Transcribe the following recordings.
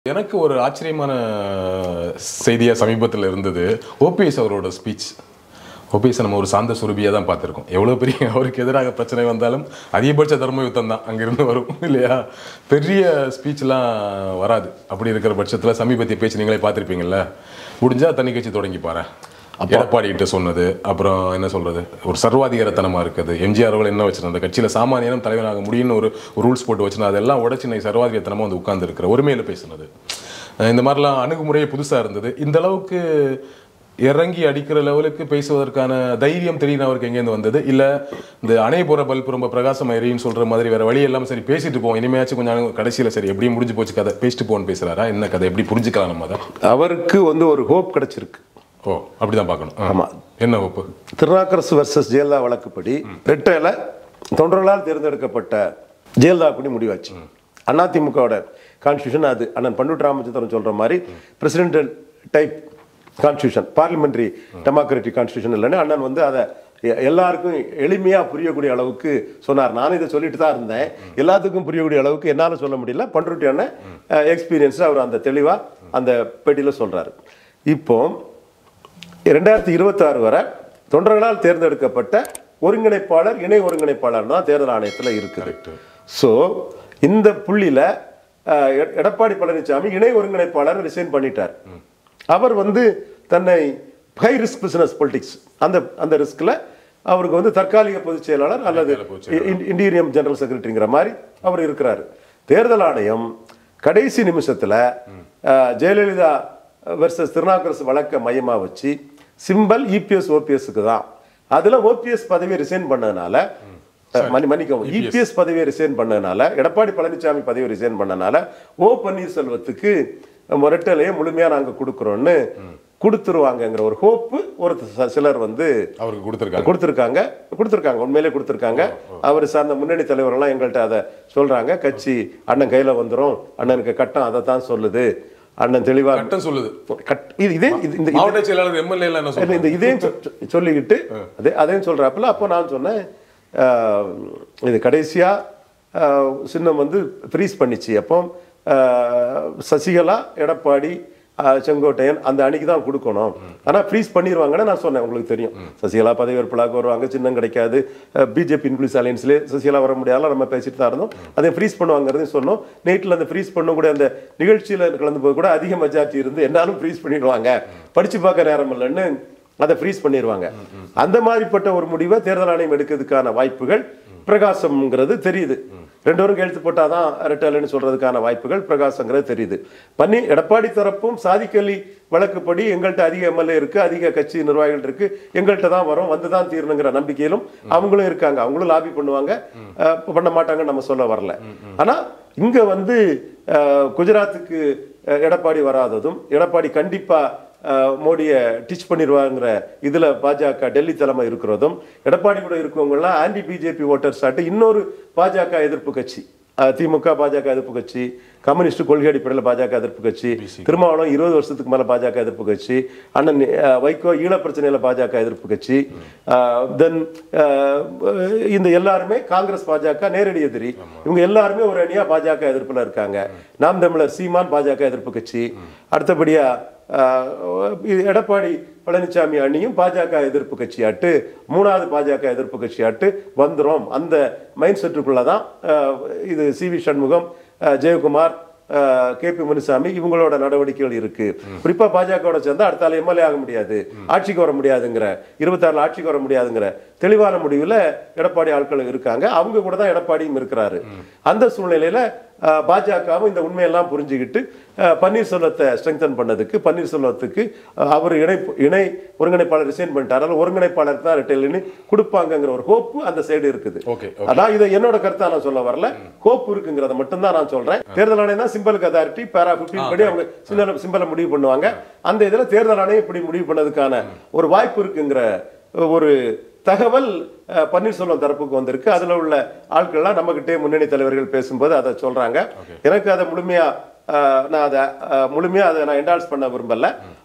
எனக்கு ஒரு ஆச்சரியமான செய்தியா சமீபத்தில் இருந்தது ஓபிஎஸ் அவரோட ஸ்பீச் ஓபிஎஸ் நம்ம ஒரு சாந்த சுரபியாக தான் பார்த்துருக்கோம் எவ்வளோ பெரிய அவருக்கு எதிராக பிரச்சனை வந்தாலும் அதிகபட்ச தர்ம யுத்தம் தான் அங்கிருந்து வரும் இல்லையா பெரிய ஸ்பீச்லாம் வராது அப்படி இருக்கிற பட்சத்தில் சமீபத்திய பேச்சு நீங்களே பார்த்துருப்பீங்கல்ல முடிஞ்சா தனி கட்சி தொடங்கி பாரு எடப்பாடி கிட்ட சொன்னது அப்புறம் என்ன சொல்றது ஒரு சர்வாதிகாரத்தனமா இருக்குது எம்ஜிஆர் அவர்கள் என்ன வச்சிருந்த அந்த கட்சியில சாமானியனும் தலைவனாக முடியும்னு ஒரு ரூல்ஸ் போட்டு வச்சிருந்தா அதெல்லாம் உடச்சு இன்னைக்கு சர்வாதிகாரத்தனமா வந்து உட்கார்ந்து இருக்கிற ஒருமையில பேசுனது அஹ் இந்த மாதிரிலாம் அணுகுமுறையே புதுசா இருந்தது இந்த அளவுக்கு இறங்கி அடிக்கிற லெவலுக்கு பேசுவதற்கான தைரியம் திடீர்னு அவருக்கு எங்கேருந்து வந்தது இல்ல இந்த அணை போற பல்ப் ரொம்ப பிரகாசம் எரியும் சொல்ற மாதிரி வேற வழி எல்லாம் சரி பேசிட்டு போவோம் இனிமேயாச்சும் கொஞ்சம் அணு- கடைசியில சரி எப்படியும் முடிஞ்சு போச்சு கதை பேசிட்டு போன்னு பேசுறாரா என்ன கதை எப்படி புரிஞ்சுக்கலாம் நம்ம அதை அவருக்கு வந்து ஒரு ஹோப் கிடைச்சிருக்கு ஓ அப்படிதான் பார்க்கணும் ஆ. ஆமா. என்ன ஒப்பு திருநாக்கரசு வர்சஸ் ஜெயலலிதா வழக்குப்படி ரெட்டையில தொண்டர்களால் தேர்ந்தெடுக்கப்பட்ட ஜெயலலிதா கூடி முடிவாச்சு அதிமுகவோட கான்ஸ்டியூஷன் அது அண்ணன் பண்டுட் ராமச்சந்திரன் சொல்ற மாதிரி presidential type constitution parliamentary democratic constitution இல்லைன்னு அண்ணன் வந்து அதை எ- எல்லாருக்கும் எளிமையாக புரியக்கூடிய அளவுக்கு சொன்னார் நானும் இதை சொல்லிட்டு தான் இருந்தேன் எல்லாத்துக்கும் புரியக்கூடிய அளவுக்கு என்னால் சொல்ல முடியல பண்ருட்டி அண்ணன் எக்ஸ்பீரியன்ஸ் அவர் அந்த தெளிவாக அந்த பேட்டியில் சொல்றாரு இப்போ ரெண்டாயிரத்தி இருபத்தாறு வரை தொண்டர்களால் தேர்ந்தெடுக்கப்பட்ட ஒருங்கிணைப்பாளர் இணை ஒருங்கிணைப்பாளர் தான் தேர்தல் ஆணையத்தில் இருக்குது ஸோ இந்த புள்ளியில அஹ், எட- எடப்பாடி பழனிசாமி இணை ஒருங்கிணைப்பாளர் ரிசைன் பண்ணிட்டார் அவர் வந்து தன்னை ஹை ரிஸ்க் பிசினஸ் பொலிட்டிக்ஸ் அந்த அந்த ரிஸ்க்ல அவருக்கு வந்து தற்காலிக பொதுச் செயலாளர் அல்லது இன்டீரியம் ஜெனரல் செக்ரட்டரிங்கிற மாதிரி அவர் இருக்கிறாரு தேர்தல் ஆணையம் கடைசி நிமிஷத்துல அஹ், ஜெயலலிதா வெர்சஸ் திருநாக்கரசு வழக்க மையமா வச்சு சிம்பல் இபிஎஸ் ஓபிஎஸ்க்கு தான் அதுல ஓபிஎஸ் பதவியை ரிசைன் பண்ணதுனால அஹ், மன்னி மன்னிக்கவும் இபிஎஸ் பதவியை ரிசைன் பண்ணதுனால எடப்பாடி பழனிசாமி பதவியை ரிசைன் பண்ணனால ஓ பன்னீர்செல்வத்துக்கு முரட்டலையே முழுமையா நாங்க கொடுக்குறோம்னு கொடுத்துருவாங்கங்கிற ஒரு ஹோப்பு ஒரு ச- சிலர் வந்து அவருக்கு கொடுத்துருக்காங்க கொடுத்துருக்காங்க கொடுத்துருக்காங்க உண்மையிலே கொடுத்துருக்காங்க அவர் சார்ந்த முன்னணி தலைவர்கள்லாம் எங்கள்கிட்ட அதை சொல்றாங்க கட்சி அண்ணன் கையில வந்துரும் அண்ணனுக்கு கட்டம் அதை தான் சொல்லுது அண்ணன் தெளிவா கட்டம் சொல்லுது கட்- இது இதே இது- இந்த மாவட்ட செயலாளர் எம்எல்ஏ எல்லாம் என்ன இல்ல, சொல்றாங்க இந்த இதையும் சொ- சொ- சொல்லிக்கிட்டு அதே அதையும் சொல்றாப்புல அப்போ நான் சொன்னேன் ஆஹ், இது கடைசியா ஆஹ், சின்னம் வந்து ஃப்ரீஸ் பண்ணிச்சு அப்போ ஆஹ், சசிகலா எடப்பாடி ஆஹ், செங்கோட்டையன் அந்த அணிக்கு தான் கொடுக்கணும் ஆனா ஃப்ரீஸ் பண்ணிடுவாங்கன்னு நான் சொன்னேன் உங்களுக்கு தெரியும் சசிகலா பதவியேற்புலாக வருவாங்க சின்னம் கிடைக்காது பிஜேபி இன்க்ளூஸ் அலையன்ஸ்லேயே சசிகலா வர முடியாத நம்ம பேசிட்டு தான் இருந்தோம் அதை ஃப்ரீஸ் பண்ணுவாங்கிறதையும் சொன்னோம் நேட்டில் அந்த ஃப்ரீஸ் பண்ணக்கூடிய அந்த நிகழ்ச்சியில் கலந்து போது கூட அதிக மெஜாரிட்டி இருந்து என்னாலும் ஃப்ரீஸ் பண்ணிடுவாங்க படிச்சு பார்க்க நேரம் இல்லைன்னு அதை ஃப்ரீஸ் பண்ணிடுவாங்க அந்த மாதிரிப்பட்ட ஒரு முடிவை தேர்தல் ஆணையம் எடுக்கிறதுக்கான வாய்ப்புகள் பிரகாசம்ங்கிறது தெரியுது ரெண்டு பேரும் கையெழுத்து போட்டாதான் ரெட்டலைன்னு சொல்றதுக்கான வாய்ப்புகள் பிரகாசங்கிறது தெரியுது பண்ணி எடப்பாடி தரப்பும் சாதிக்கலி வழக்குப்படி எங்கள்கிட்ட அதிக எம்எல்ஏ இருக்கு அதிக கட்சி நிர்வாகிகள் இருக்கு எங்கள்கிட்ட தான் வரும் வந்து தான் தீரணுங்கிற நம்பிக்கையிலும் அவங்களும் இருக்காங்க அவங்களும் லாபி பண்ணுவாங்க அஹ், பண்ண மாட்டாங்கன்னு நம்ம சொல்ல வரல ஆனா இங்க வந்து அஹ், குஜராத்துக்கு அஹ், எடப்பாடி வராததும் எடப்பாடி கண்டிப்பா அஹ், மோடியை டிச் பண்ணிடுவாங்கிற இதுல பாஜக டெல்லி தலைமை இருக்கிறதும் எடப்பாடி கூட இருக்கவங்கலாம் ஆன்டி பிஜேபி ஓட்டர்ஸ் ஆட்டு இன்னொரு பாஜக எதிர்ப்பு கட்சி அஹ், திமுக பாஜக எதிர்ப்பு கட்சி கம்யூனிஸ்ட் கொள்கை அடிப்படையில் பாஜக எதிர்ப்பு கட்சி திருமாவளம் இருபது வருஷத்துக்கு மேல பாஜக எதிர்ப்பு கட்சி அண்ணன் அஹ், வைகோ ஈழ பிரச்சனையில பாஜக எதிர்ப்பு கட்சி தென் இந்த எல்லாருமே காங்கிரஸ் பாஜக நேரடி எதிரி இவங்க எல்லாருமே ஒரு அணியா பாஜக எதிர்ப்புல இருக்காங்க நாம் தமிழர் சீமான் பாஜக எதிர்ப்பு கட்சி அடுத்தபடியா ஆஹ், இது எடப்பாடி பழனிசாமி அணியும் பாஜக எதிர்ப்பு கட்சியாட்டு மூணாவது பாஜக எதிர்ப்பு கட்சியாட்டு வந்துரும் அந்த மைண்ட் செட்டுக்குள்ள தான் ஆஹ், இது சி வி சண்முகம் ஆஹ், ஜெயக்குமார் கே பி முனுசாமி இவங்களோட நடவடிக்கைகள் இருக்கு குறிப்பா பாஜகவோட சேர்ந்தா அடுத்த ஆள் எம்எல்ஏ ஆக முடியாது ஆட்சிக்கு வர முடியாதுங்கிற இருபத்தாறுல ஆட்சிக்கு வர முடியாதுங்கிற தெளிவான முடிவுல எடப்பாடி ஆட்கள் இருக்காங்க அவங்க கூட தான் எடப்பாடியும் இருக்கிறாரு அந்த சூழ்நிலையில அஹ், பாஜகவும் இந்த உண்மையெல்லாம் புரிஞ்சுக்கிட்டு அஹ், பன்னீர்செல்வத்தை ஸ்ட்ரெங்தன் பண்ணதுக்கு பன்னீர்செல்வத்துக்கு அஹ், அவர் இணை இணை ஒருங்கிணைப்பாளர் ரிசைன் பண்ணிட்டார் அதனால ஒருங்கிணைப்பாளர் தான் ரிட்டைல்னு கொடுப்பாங்கங்கிற ஒரு ஹோப்பு அந்த சைடு இருக்குது ஓகே அதான் இதை என்னோட கருத்தா நான் சொல்ல வரல ஹோப் இருக்குங்கிறத மட்டும் தான் நான் சொல்றேன் தேர்தல் ஆணையம் தான் சிம்பலுக்கு அதாரிட்டி பேரா 15 படி அவங்க சிம்பல சிம்பலை முடிவு பண்ணுவாங்க அந்த இதுல தேர்தல் ஆணையம் இப்படி முடிவு பண்ணதுக்கான ஒரு வாய்ப்பு இருக்குங்கிற ஒரு தகவல் அஹ், பன்னீர்செல்வம் தரப்புக்கு வந்திருக்கு அதுல உள்ள ஆட்கள்லாம் நம்மகிட்டே முன்னணி தலைவர்கள் பேசும்போது அதை சொல்றாங்க எனக்கு அதை முழுமையா அஹ், நான் அதை அஹ், முழுமையா அதை நான் என்டால்ஸ் பண்ண விரும்பல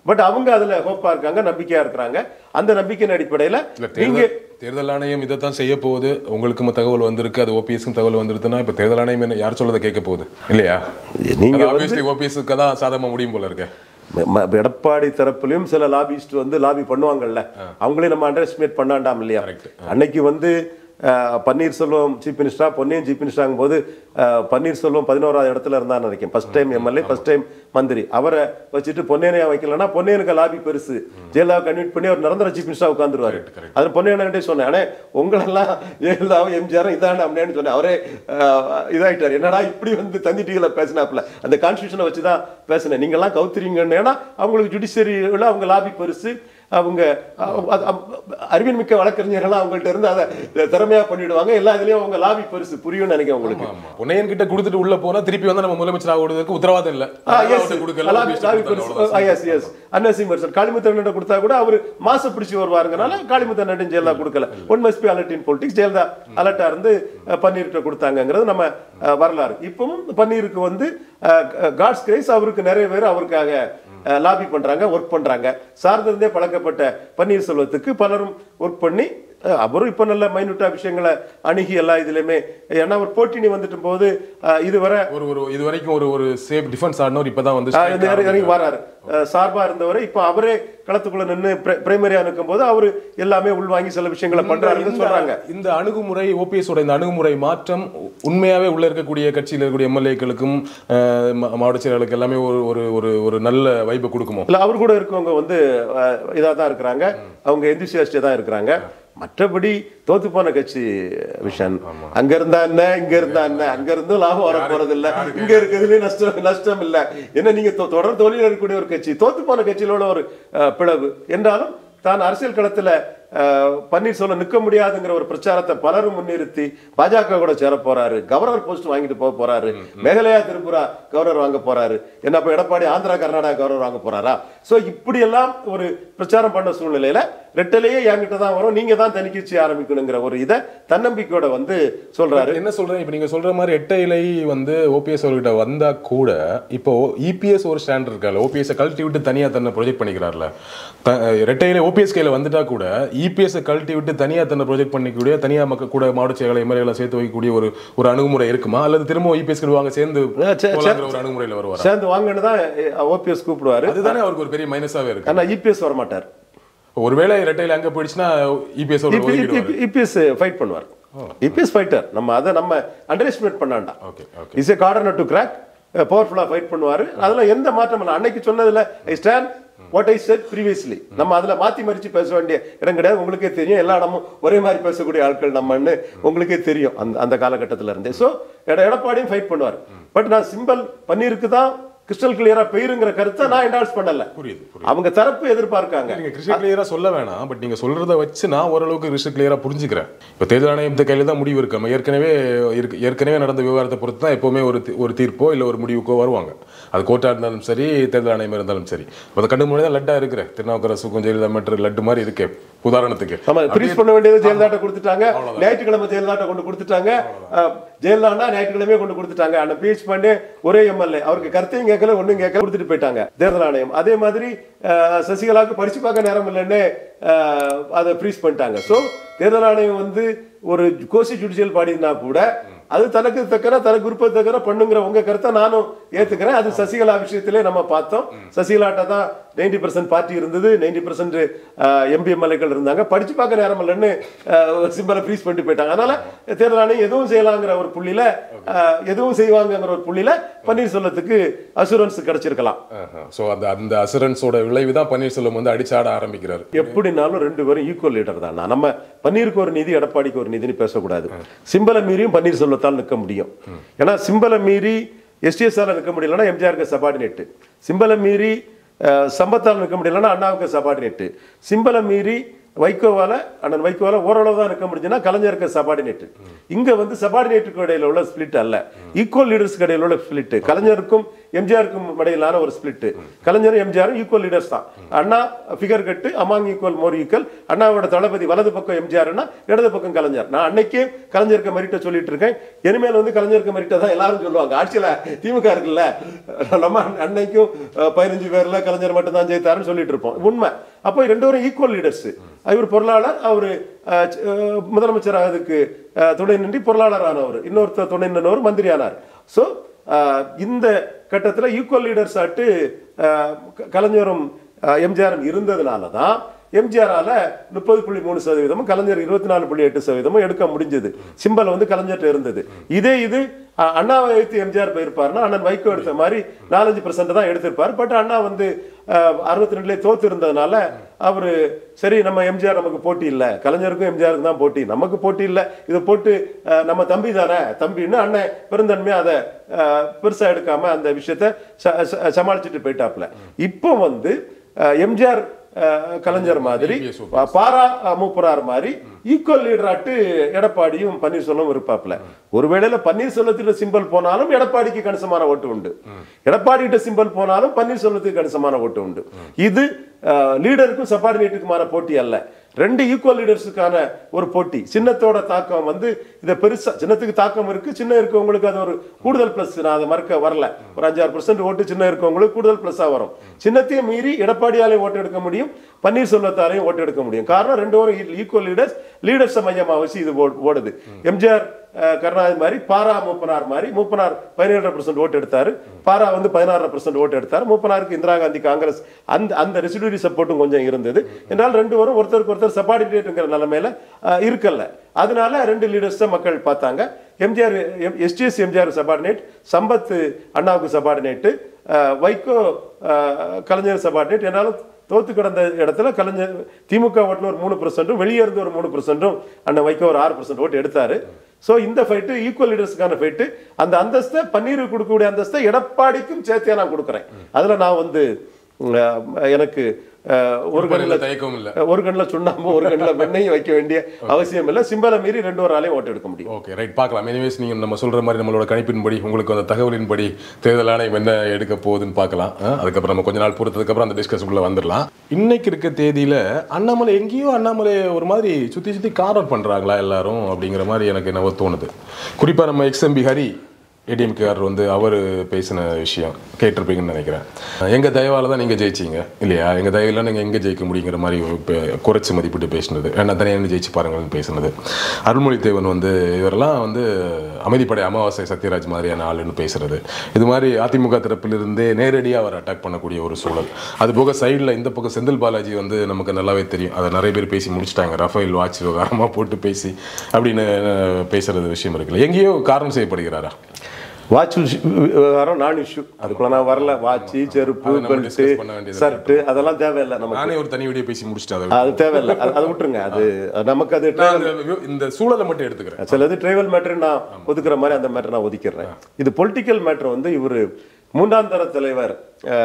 பட் அவங்க அதுல ஹோப்பா இருக்காங்க நம்பிக்கையா இருக்கிறாங்க அந்த நம்பிக்கையின் அடிப்படையில இல்ல நீங்க தேர்தல் தேர்தல் ஆணையம் இதை தான் செய்ய போகுது உங்களுக்கும் தகவல் வந்திருக்கு அது ஓபிஎஸ்க்கும் தகவல் வந்திருக்குன்னா இப்ப தேர்தல் ஆணையம் என்ன யார் சொல்லதை கேட்க போகுது இல்லையா நீங்க ஆப்வியஸ்லி ஓபிஎஸ்க்கு தான் சாதகமா முடியும் போல இருக்கு ம- ம- எடப்பாடி தரப்புலயும் சில லாபிஸ்ட் வந்து லாபி பண்ணுவாங்கல்ல அவங்களே நம்ம அண்டர் எஸ்டிமேட் பண்ணாண்டாம் இல்லையா அன்னைக்கு வந்து அஹ், பன்னீர்செல்வம் சீஃப் மினிஸ்டரா பொன்னியின் சீஃப் மினிஸ்டராகும் போது அஹ், பன்னீர்செல்வம் பதினோராவது இடத்துல இருந்தா நினைக்கிறேன் first time MLA first time மந்திரி அவரை வச்சுட்டு பொன்னியனையா வைக்கலன்னா பொன்னியனுக்கு லாபி பெருசு ஜெயலலிதா கன்வீட் பண்ணி அவர் நிரந்தர சீஃப் மினிஸ்டரா உட்காந்துருவாரு அது பொன்னியன்கிட்டே சொன்னேன் ஆனா உங்களெல்லாம் ஜெயலலிதாவும் எம்ஜிஆரும் இதான அப்படின்னு சொன்னேன் அவரே அஹ், இதாயிட்டாரு என்னடா இப்படி வந்து தந்தி பேசினாப்ல அந்த கான்ஸ்டியூஷனை வச்சு தான் பேசினேன் நீங்கெல்லாம் கவுத்துறீங்கன்னு ஏன்னா அவங்களுக்கு ஜுடிஷியரியில் அவங்க லாபி பெருசு அவங்க அ- அ- அ- அறிவின் மிக்க வழக்கறிஞர்கள்லாம் அவங்கள்ட்ட இருந்து அதை திறமையா பண்ணிடுவாங்க எல்லா இதுலயும் அவங்க லாபி பெருசு புரியும்னு நினைக்கிறேன் உங்களுக்கு ஆமா பொன்னையன் கிட்ட கொடுத்துட்டு உள்ள போனா திருப்பி வந்து நம்ம முதலமைச்சர் ஆகுறதுக்கு உத்தரவாதம் இல்ல ஆ, அதனால yes. அவர்ட்ட கொடுக்கல, லாபி- OPS லாபி கொடுத்தாங்க, பெருசு. அவ்வளவுதான். ஆ, yes, yes. அன்னசி மர்சன் காளிமுத்தண்ணன் கொடுத்தா கூட அவர் மாச பிடிச்சு வருவாருங்கனால காளிமுத்தண்ணன் ஜெயலலிதா கொடுக்கல one must be alert in politics Jayalalithaa அலர்ட்டா இருந்து அஹ், பன்னீர்கிட்ட கொடுத்தாங்கங்கிறது நம்ம அஹ், வரலாறு இப்பவும் பன்னீருக்கு வந்து காட்ஸ் கிரேஸ் அவருக்கு நிறைய பேர் அவருக்காக லாபி பண்றாங்க ஒர்க் பண்றாங்க சார்ந்திருந்தே பழக்கப்பட்ட பன்னீர்செல்வத்துக்கு பலரும் ஒர்க் பண்ணி அஹ், அவரும் இப்ப நல்ல மைனூட்டா விஷயங்களை அணுகி எல்லா இதுலயுமே ஏன்னா ஒரு போட்டினி வந்துட்டு போது அஹ், இதுவரை ஒரு ஒரு இது வரைக்கும் ஒரு ஒரு சேஃப் டிஃபென்ஸ் ஆடினவர் இப்பதான் வந்து ஆஹ் இந்த இறங்கி இறங்கி வராரு அஹ் சார்பா இருந்தவரை இப்ப அவரே களத்துக்குள்ள நின்று பிரைமரியா நிற்கும் போது அவரு எல்லாமே உள்வாங்கி சில விஷயங்களை பண்றாருன்னு இந்த- சொல்றாங்க இந்த அணுகுமுறை ஓபிஎஸ் ஓட இந்த அணுகுமுறை மாற்றம் உண்மையாவே உள்ள இருக்கக்கூடிய கட்சியில் இருக்கக்கூடிய எம்எல்ஏக்களுக்கும் மாவட்ட செயலாளர்களுக்கு எல்லாமே ஒரு ஒரு ஒரு ஒரு நல்ல வைப்பை கொடுக்குமோ இல்ல அவர் கூட இருக்கவங்க வந்து அஹ், இதா தான் இருக்கிறாங்க அவங்க எந்திசியாஸ்டே தான் இருக்கிறாங்க மற்றபடி தோத்து போன கட்சி விஷன் அங்க இருந்தா என்ன இங்க இருந்தா என்ன அங்க இருந்தும் லாபம் வர போறது இல்ல இங்க இருக்கிறதுலயும் நஷ்டம் நஷ்டம் இல்ல என்ன நீங்க தொ- தொடர் தோல்வியில் இருக்கக்கூடிய ஒரு கட்சி தோத்து போன கட்சியில உள்ள ஒரு அஹ், பிளவு என்றாலும் தான் அரசியல் களத்துல அஹ், பன்னீர்செல்வம் நிற்க முடியாதுங்கிற ஒரு பிரச்சாரத்தை பலரும் முன்னிறுத்தி பாஜக கூட சேர போறாரு கவர்னர் போஸ்ட் வாங்கிட்டு போக போறாரு மேகலயா திரிபுரா கவர்னர் வாங்க போறாரு என்ன இப்ப எடப்பாடி ஆந்திரா கர்நாடகா கவர்னர் வாங்க போறாரா சோ இப்படி எல்லாம் ஒரு பிரச்சாரம் பண்ண சூழ்நிலையில ரெட்டலையே என்கிட்ட தான் வரும் நீங்க தான் தணிக்கை ஆரம்பிக்கணுங்கிற ஒரு இதை தன்னம்பிக்கையோட வந்து சொல்றாரு என்ன சொல்றேன் இப்போ நீங்க சொல்ற மாதிரி எட்ட இலை வந்து ஓபிஎஸ் அவர்கிட்ட வந்தா கூட இப்போ இபிஎஸ் ஒரு ஸ்டாண்ட் இருக்கால ஓபிஎஸ் கழட்டி விட்டு தனியா தன்னை ப்ரொஜெக்ட் பண்ணிக்கிறார்ல த- ரெட்டை இலை ஓபிஎஸ் கையில வந்துட்டா கூட இபிஎஸ் கழட்டி விட்டு தனியா தன்னை ப்ரொஜெக்ட் பண்ணிக்கூடிய தனியா மக்கள் கூட மாவட்ட செயலாளர் எம்எல்ஏகளை சேர்த்து வைக்கக்கூடிய ஒரு ஒரு அணுகுமுறை இருக்குமா அல்லது திரும்ப இபிஎஸ் வாங்க சேர்ந்து சே- போலாங்கிற ஒரு அணுகுமுறையில வருவாரா சேர்ந்து வாங்கன்னு தான் ஓபிஎஸ் கூப்பிடுவாரு அதுதானே அவருக்கு ஒரு பெரிய மைனஸாவே இருக்கு ஆனா இபிஎஸ் வரமாட்டார் ஒருவேளை ரெட்டையில அங்க போயிடுச்சுன்னா இபிஎஸ் அவர் ஒதுக்கிடுவாரு இபிஎஸ் ஃபைட் பண்ணுவார் இபிஎஸ் ஃபைட்டர் நம்ம அதை நம்ம அண்டர் எஸ்டிமேட் பண்ணாண்டா okay okay is a carter to crack பவர்ஃபுல்லா ஃபைட் பண்ணுவாரு அதெல்லாம் எந்த மாற்றம் இல்லை அன்னைக்கு சொன்னதுல I stand what I said previously நம்ம அதுல மாத்தி மறிச்சு பேச வேண்டிய இடம் கிடையாது உங்களுக்கே தெரியும் எல்லா இடமும் ஒரே மாதிரி பேசக்கூடிய ஆட்கள் நம்மன்னு உங்களுக்கே தெரியும் அந்த அந்த காலகட்டத்துல இருந்தே ஸோ எடப்பாடியும் ஃபைட் பண்ணுவார் பட் நான் சிம்பிள் பன்னீருக்கு தான் கிறிஸ்டல் கிளியரா பெயருங்கிற கருத்தை நான் என்டால்ஸ் பண்ணல புரியுது புரியுது அவங்க தரப்பு எதிர்பார்க்காங்க நீங்க கிறிஸ்டல் கிளியரா சொல்ல வேணாம் பட் நீங்க சொல்றத வச்சு நான் ஓரளவுக்கு கிறிஸ்டல் கிளியரா புரிஞ்சுக்கிறேன் இப்போ தேர்தல் ஆணையத்து கையில தான் முடிவு இருக்கு நம்ம ஏற்கனவே இருக்கு ஏற்கனவே நடந்த விவகாரத்தை பொறுத்து தான் எப்பவுமே ஒரு தி- ஒரு தீர்ப்போ இல்ல ஒரு முடிவுக்கோ வருவாங்க அது கோர்ட்டா இருந்தாலும் சரி தேர்தல் ஆணையம் இருந்தாலும் சரி இப்போ அந்த கண்டு முன்னாடி தான் லட்டா இருக்கிற திருநாவுக்கரசுக்கும் ஜெயலலிதா மற்ற லட்டு மாதிரி இருக்கே உதாரணத்துக்கு ஆமா ஃப்ரீஸ் பண்ண வேண்டியது ஜெயலலிதாட்ட கொடுத்துட்டாங்க ஞாயிற்றுக்கிழமை ஜெயலலிதாட்ட கொண்டு கொடுத்துட்டாங்க அஹ், ஜெயலலிதாண்டா ஞாயிற்றுக்கிழமையே கொண்டு கொடுத்துட்டாங்க அந்த பிஹெச் பாண்டே ஒரே எம்எல்ஏ அவருக்கு கருத்தையும் கேட்கல ஒண்ணும் கேட்கல கொடுத்துட்டு போயிட்டாங்க தேர்தல் ஆணையம் அதே மாதிரி அஹ், சசிகலாவுக்கு படிச்சு பார்க்க நேரம் இல்லைன்னு அஹ், அதை ஃப்ரீஸ் பண்ணிட்டாங்க சோ தேர்தல் ஆணையம் வந்து ஒரு கோசி ஜுடிஷியல் பாடினா கூட அது தனக்கு தக்கன தனக்கு விருப்பம் தக்கன பண்ணுங்கிற உங்க கருத்தை நானும் ஏத்துக்கிறேன் அது சசிகலா விஷயத்திலே நம்ம பார்த்தோம் சசிகலாட்ட தான் நைன்டி பர்சன்ட் பார்ட்டி இருந்தது நைன்டி பர்சன்ட் எம்பி எம்எல்ஏக்கள் இருந்தாங்க படிச்சு பார்க்க நேரம் இல்லைன்னு சிம்பலை ஃப்ரீஸ் பண்ணிட்டு போயிட்டாங்க அதனால தேர்தல் ஆணையம் எதுவும் செய்யலாங்கிற ஒரு புள்ளியில அஹ், எதுவும் செய்வாங்கங்கிற ஒரு புள்ளியில பன்னீர்செல்வத்துக்கு அசூரன்ஸ் கிடைச்சிருக்கலாம் ஸோ அந்த அந்த அசுரன்ஸோட விளைவு தான் பன்னீர்செல்வம் வந்து அடிச்சாட ஆரம்பிக்கிறாரு எப்படினாலும் ரெண்டு பேரும் ஈக்குவல் லீடர் தான் நம்ம பன்னீருக்கு ஒரு நிதி எடப்பாடிக்கு ஒரு நிதினு பேசக்கூடாது சிம்பலை மீறியும் பன்னீர்செல்வத்தால் நிற்க முடியும் ஏன்னா சிம்பலை மீறி எஸ்டிஎஸ்ஆர் நிற்க முடியலன்னா எம்ஜிஆருக்கு சபார்டினேட் சிம்பலை மீறி அஹ், சம்பத்தால் நிற்க முடியலன்னா அண்ணாவுக்கு சபார்டினேட் சிம்பலை மீறி வைகோவால அண்ணன் வைகோவால ஓரளவு தான் நிற்க முடிஞ்சுன்னா கலைஞருக்கு சபார்டினேட் இங்க வந்து சபார்டினேட்டுக்கு இடையில உள்ள ஸ்பிளிட் அல்ல ஈக்குவல் லீடர்ஸ்க்கு இடையில உள்ள ஸ்பிளிட் கலைஞருக்கும் எம்ஜிஆருக்கும் இடையிலான ஒரு ஸ்பிளிட் கலைஞரும் எம்ஜிஆரும் ஈக்குவல் லீடர்ஸ் தான் அண்ணா ஃபிகர் கட்டு அமாங் ஈக்குவல் மோர் ஈக்குவல் அண்ணாவோட தளபதி வலது பக்கம் எம்ஜிஆர்னா இடது பக்கம் கலைஞர் நான் அன்னைக்கே கலைஞருக்கு மெரிட்ட சொல்லிட்டு இருக்கேன் இனிமேல் வந்து கலைஞருக்கு மெரிட்ட தான் எல்லாரும் சொல்லுவாங்க ஆட்சியில திமுக இருக்குல்ல நம்ம அன்னைக்கும் அஹ், பதினஞ்சு பேர்ல கலைஞர் மட்டும் தான் ஜெயித்தாருன்னு சொல்லிட்டு இருப்போம் உண்மை அப்போ ரெண்டு பேரும் ஈக்குவல் லீடர்ஸ் இவர் பொருளாளர் அவர் முதலமைச்சர் ஆகிறதுக்கு அஹ், துணை நின்றி பொருளாளர் ஆனவர் இன்னொருத்தர் துணை நின்றவர் மந்திரி ஆனார் ஸோ இந்த கட்டத்தில் ஈக்குவல் லீடர்ஸ் ஆட்டு அஹ், க- கலைஞரும் அஹ், எம்ஜிஆரும் இருந்ததுனால தான் எம்ஜிஆரால முப்பது புள்ளி மூணு சதவீதமும் கலைஞர் இருபத்தி நாலு புள்ளி எட்டு சதவீதமும் எடுக்க முடிஞ்சது சிம்பல் வந்து கலைஞர்கிட்ட இருந்தது இதே இது அஹ், அண்ணாவை வைத்து எம்ஜிஆர் போயிருப்பாருன்னா அண்ணன் வைகோ எடுத்த மாதிரி நாலஞ்சு பர்சன்ட் தான் எடுத்திருப்பார் பட் அண்ணா வந்து அறுபத்தி ரெண்டுலேயே தோத்து இருந்ததுனால அவரு சரி நம்ம எம்ஜிஆர் நமக்கு போட்டி இல்லை கலைஞருக்கும் எம்ஜிஆருக்கும் தான் போட்டி நமக்கு போட்டி இல்லை இதை போட்டு அஹ், நம்ம தம்பி தானே தம்பின்னு அண்ணன் பெருந்தன்மையா அதை அஹ், பெருசா எடுக்காம அந்த விஷயத்த ச- ச- சமாளிச்சுட்டு போயிட்டாப்ல இப்போ வந்து அஹ், எம்ஜிஆர் அஹ், கலைஞர் மாதிரி EPS பா- பாரா அஹ், மூப்பரார் மாதிரி ஈக்குவல் லீடராட்டு எடப்பாடியும் பன்னீர்செல்வம் இருப்பாப்ல ஒருவேளையில பன்னீர்செல்வத்துல சிம்பல் போனாலும் எடப்பாடிக்கு கணிசமான ஓட்டு உண்டு எடப்பாடி கிட்ட சிம்பல் போனாலும் பன்னீர்செல்வத்துக்கு கணிசமான ஓட்டு உண்டு இது லீடருக்கும் சப்பார்டினேட்டுக்குமான போட்டி அல்ல ரெண்டு ஈக்குவல் லீடர்ஸுக்கான ஒரு போட்டி சின்னத்தோட தாக்கம் வந்து இதை பெருசா சின்னத்துக்கு தாக்கம் இருக்கு சின்ன இருக்கவங்களுக்கு அது ஒரு கூடுதல் பிளஸ் நான் அதை மறக்க வரல ஒரு அஞ்சாறு பர்சன்ட் ஓட்டு சின்ன இருக்கவங்களுக்கு கூடுதல் பிளஸ்ஸா வரும் சின்னத்தையும் மீறி எடப்பாடியாலையும் ஓட்டு எடுக்க முடியும் பன்னீர்செல்வத்தாலையும் ஓட்டு எடுக்க முடியும் காரணம் ரெண்டு பேரும் ஈக்குவல் லீடர்ஸ் லீடர்ஸ் மையமா வச்சு இது ஓ- ஓடுது எம்ஜிஆர் அஹ், கருணாநிதி மாதிரி பாரா மூப்பனார் மாதிரி மூப்பனார் பதினேழு பர்சன்ட் ஓட்டு எடுத்தாரு பாரா வந்து பதினாறு பர்சன்ட் ஓட்டு எடுத்தாரு மூப்பனாருக்கு இந்திரா காந்தி காங்கிரஸ் அந்த அந்த ரெசிடியூரி சப்போர்ட்டும் கொஞ்சம் இருந்தது என்றால் ரெண்டு பேரும் ஒருத்தருக்கு ஒருத்தர் சப்பார்டினேட்டுங்கிற நிலைமையில அஹ், இருக்கல்ல அதனால ரெண்டு லீடர்ஸ் மக்கள் பார்த்தாங்க MGR STS MGR subordinate Sampath அண்ணாவுக்கு சபார்டினேட்டு வைகோ அஹ், கலைஞர் சபார்டினேட் என்னாலும் தோத்து கிடந்த இடத்துல கலைஞர் திமுக ஓட்டுல ஒரு மூணு பர்சன்ட்டும் வெளியே இருந்து ஒரு மூணு பர்சன்ட்டும் அண்ணன் வைகோ ஒரு ஆறு பர்சன்ட் ஓட்டு எடுத்தாரு ஸோ இந்த ஃபைட்டு ஈக்குவல் லீடர்ஸ்க்கான ஃபைட்டு அந்த அந்தஸ்தை பன்னீருக்கு கொடுக்கக்கூடிய அந்தஸ்தை எடப்பாடிக்கும் சேர்த்தே நான் கொடுக்குறேன் அதில் நான் வந்து அஹ், எனக்கு அஹ், ஒரு கண்ணில் தயக்கம் இல்ல ஒரு கண்ணில் சுண்ணாம்பு ஒரு கண்ணில் வெண்ணையும் வைக்க வேண்டிய அவசியம் இல்லை சிம்பலை மீறி ரெண்டு ஒரு ஆளையும் ஓட்டு எடுக்க முடியும் ஓகே ரைட் பார்க்கலாம் எனிவேஸ் நீங்கள் நம்ம சொல்கிற மாதிரி நம்மளோட கணிப்பின்படி உங்களுக்கு அந்த தகவலின்படி தேர்தல் ஆணையம் என்ன எடுக்க போகுதுன்னு பார்க்கலாம் ஆ, அதுக்கப்புறம் நம்ம கொஞ்ச நாள் பொறுத்ததுக்கப்புறம் அந்த டிஸ்கஷனுக்குள்ளே வந்துடலாம் இன்னைக்கு இருக்க தேதியில் அண்ணாமலை எங்கேயோ அண்ணாமலை ஒரு மாதிரி சுற்றி சுற்றி கார்னர் பண்ணுறாங்களா எல்லாரும் அப்படிங்கிற மாதிரி எனக்கு என்னவோ தோணுது குறிப்பாக நம்ம எக்ஸ்எம்பி ஹரி ஏடிஎம்கேஆர் வந்து அவர் பேசின விஷயம் கேட்டிருப்பீங்கன்னு நினைக்கிறேன் எங்கள் தயவால் தான் நீங்கள் ஜெயிச்சீங்க இல்லையா எங்கள் தயவில் நீங்கள் எங்கே ஜெயிக்க முடியுங்கிற மாதிரி பே- குறைச்சு மதிப்பிட்டு பேசினது என்ன தனியாக ஜெயிச்சு பாருங்கள்னு பேசினது அருள்மொழி தேவன் வந்து இவரெல்லாம் வந்து அமைதிப்படை அமாவாசை சத்யராஜ் மாதிரியான ஆளுன்னு பேசுறது இது மாதிரி அதிமுக தரப்பிலிருந்தே நேரடியாக அவர் அட்டாக் பண்ணக்கூடிய ஒரு சூழல் அது போக சைடில் இந்த பக்கம் செந்தில் பாலாஜி வந்து நமக்கு நல்லாவே தெரியும் அதை நிறைய பேர் பேசி முடிச்சிட்டாங்க ரஃபேல் வாட்ச் விவகாரமாக போட்டு பேசி அப்படின்னு அஹ், பேசுறது விஷயம் இருக்குல்ல எங்கேயோ காரணம் செய்யப்படுகிறாரா வாட்ச் விவகாரம் நான் இஷ்யூ அதுக்குள்ள நான் வரல வாட்ச் செருப்பு அதை நம்ம பெல்ட் discuss பண்ண வேண்டியது ஷர்ட் அதெல்லாம் தேவையில்லை நமக்கு நானே ஒரு தனி வீடியோ பேசி முடிச்சிட்டேன் அதை அது தேவையில்லை அது- அதை விட்டுருங்க அது நமக்கு அது நான் அந்த வி- இந்த சூழலை மட்டும் எடுத்துக்கிறேன் சிலது ட்ரைவல் மேட்டர் நான் ஒதுக்குற மாதிரி அந்த மேட்டர் நான் ஒதுக்கிடுறேன் இது பொலிட்டிக்கல் மேட்டர் வந்து இவர் மூன்றாம் தர தலைவர்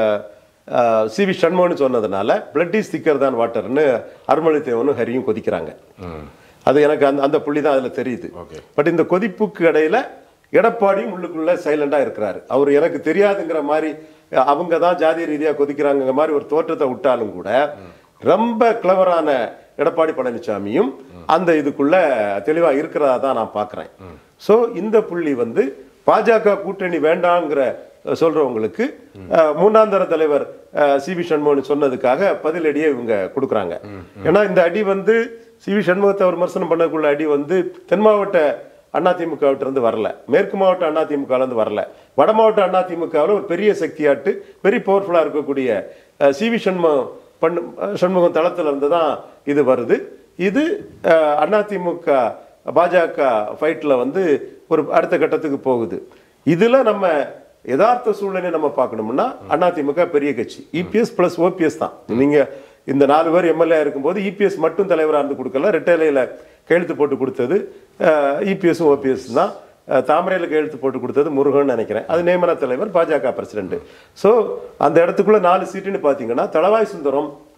சி வி சண்முகன்னு சொன்னதுனால பிளட் இஸ் திக்கர் தான் வாட்டர்னு அருள்மொழித்தேவனும் ஹரியும் கொதிக்கிறாங்க அது எனக்கு அந்த அந்த புள்ளி தான் அதில் தெரியுது Okay. பட் இந்த கொதிப்புக்கு இடையில எடப்பாடியும் உள்ளுக்குள்ள சைலண்டா இருக்கிறாரு அவர் எனக்கு தெரியாதுங்கிற மாதிரி அஹ், அவங்க தான் ஜாதிய ரீதியா கொதிக்கிறாங்கிற மாதிரி ஒரு தோற்றத்தை விட்டாலும் கூட ரொம்ப கிளவரான எடப்பாடி பழனிசாமியும் அந்த இதுக்குள்ள தெளிவா இருக்கிறதா தான் நான் பார்க்கிறேன் சோ இந்த புள்ளி வந்து பாஜக கூட்டணி வேண்டாங்கிற அஹ், சொல்றவங்களுக்கு அஹ், மூன்றாம் தர தலைவர் சி வி சண்முகன் சொன்னதுக்காக பதிலடியை இவங்க கொடுக்குறாங்க ஏன்னா இந்த அடி வந்து சி வி சண்முகத்தை அவர் விமர்சனம் பண்ணக்குள்ள அடி வந்து தென் மாவட்ட அதிமுகவிட்ட இருந்து வரல மேற்கு மாவட்ட அதிமுக இருந்து வரல வட மாவட்ட அதிமுகவில் ஒரு பெரிய சக்தியாட்டு வெரி பவர்ஃபுல்லாக இருக்கக்கூடிய அஹ், சி வி சண்முகம் பண்ணு அஹ், சண்முகம் தளத்துல இருந்து தான் இது வருது இது அஹ், அதிமுக பாஜக ஃபைட்டில் வந்து ஒரு அடுத்த கட்டத்துக்கு போகுது இதுல நம்ம யதார்த்த சூழ்நிலை நம்ம பார்க்கணும்னா அதிமுக பெரிய கட்சி இபிஎஸ் பிளஸ் ஓபிஎஸ் தான் நீங்க இந்த நாலு பேர் எம்எல்ஏ இருக்கும்போது இபிஎஸ் மட்டும் தலைவராக இருந்து கொடுக்கல ரெட்டையிலையில் கையெழுத்து போட்டு கொடுத்தது இபிஎஸும் ஓபிஎஸ் தான் அஹ், தாமரையில கையெழுத்து போட்டு கொடுத்தது முருகன் நினைக்கிறேன் அது நியமன தலைவர் பாஜக பிரசிடென்ட் ஸோ அந்த இடத்துக்குள்ள நாலு சீட்டுன்னு பார்த்தீங்கன்னா தளவாய் சுந்தரம்